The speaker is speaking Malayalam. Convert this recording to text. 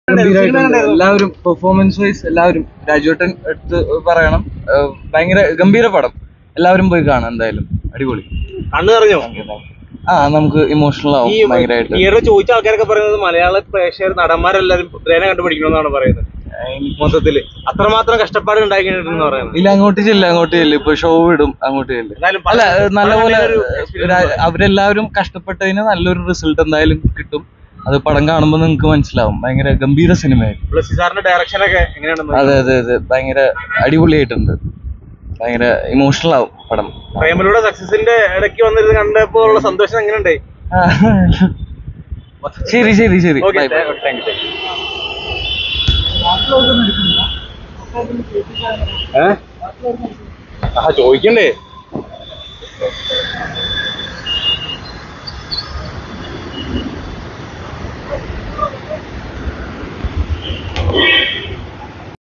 ഗംഭീരായിട്ടുണ്ട്. എല്ലാവരും പെർഫോമൻസ് വൈസ് എല്ലാവരും രാജുവേട്ടൻ എടുത്ത് പറയണം ഏഹ് ഭയങ്കര ഗംഭീര പടം എല്ലാവരും പോയി കാണാം എന്തായാലും അടിപൊളി കണ്ണു നിറഞ്ഞോ ആ നമുക്ക് ഇമോഷണൽ ആവും ഈ ഭയങ്കരമായിട്ട് ഈയിടെ ചോദിച്ച ആൾക്കാരൊക്കെ പറയുന്നത് മലയാള പ്രേക്ഷകർ നടന്മാരെല്ലാരും ബ്രേന കണ്ടുപിടിക്കണമെന്നാണ് പറയുന്നത് മൊത്തത്തില് അത്രമാത്രം കഷ്ടപ്പാട് ഉണ്ടാക്കിയിട്ടുണ്ടെന്ന് പറയുന്നത് ഇല്ല അങ്ങോട്ട് ചെല്ല അങ്ങോട്ട് ചെല്ല് ഇപ്പൊ ഷോ ഇടും അങ്ങോട്ട് ചെല്ല് എന്തായാലും അല്ല പല- നല്ലപോലെ പല ഒരു experience രാ- അവരെല്ലാവരും കഷ്ടപ്പെട്ടതിന് നല്ലൊരു റിസൾട്ട് എന്തായാലും കിട്ടും അത് പടം കാണുമ്പോൾ നിങ്ങൾക്ക് മനസ്സിലാവും ഭയങ്കര ഗംഭീര സിനിമയായിരുന്നു ബ്ലസ്സി സാറിന്റെ ഡയറക്ഷൻ ഒക്കെ എങ്ങനെയാണെന്ന് അതെ അതെ അതെ ഭയങ്കര അടിപൊളിയായിട്ടുണ്ട് ഭയങ്കര ഇമോഷണൽ ആവും പടം പ്രേമലൂടെ സക്സസിന്റെ ഇടയ്ക്ക് വന്നിരുന്ന് കണ്ടപ്പോ ഉള്ള സന്തോഷം എങ്ങനെയുണ്ട് ആ. ശരി ശരി ശരി okay bye bye thank you ഏ ആ ചോദിക്കണ്ടേ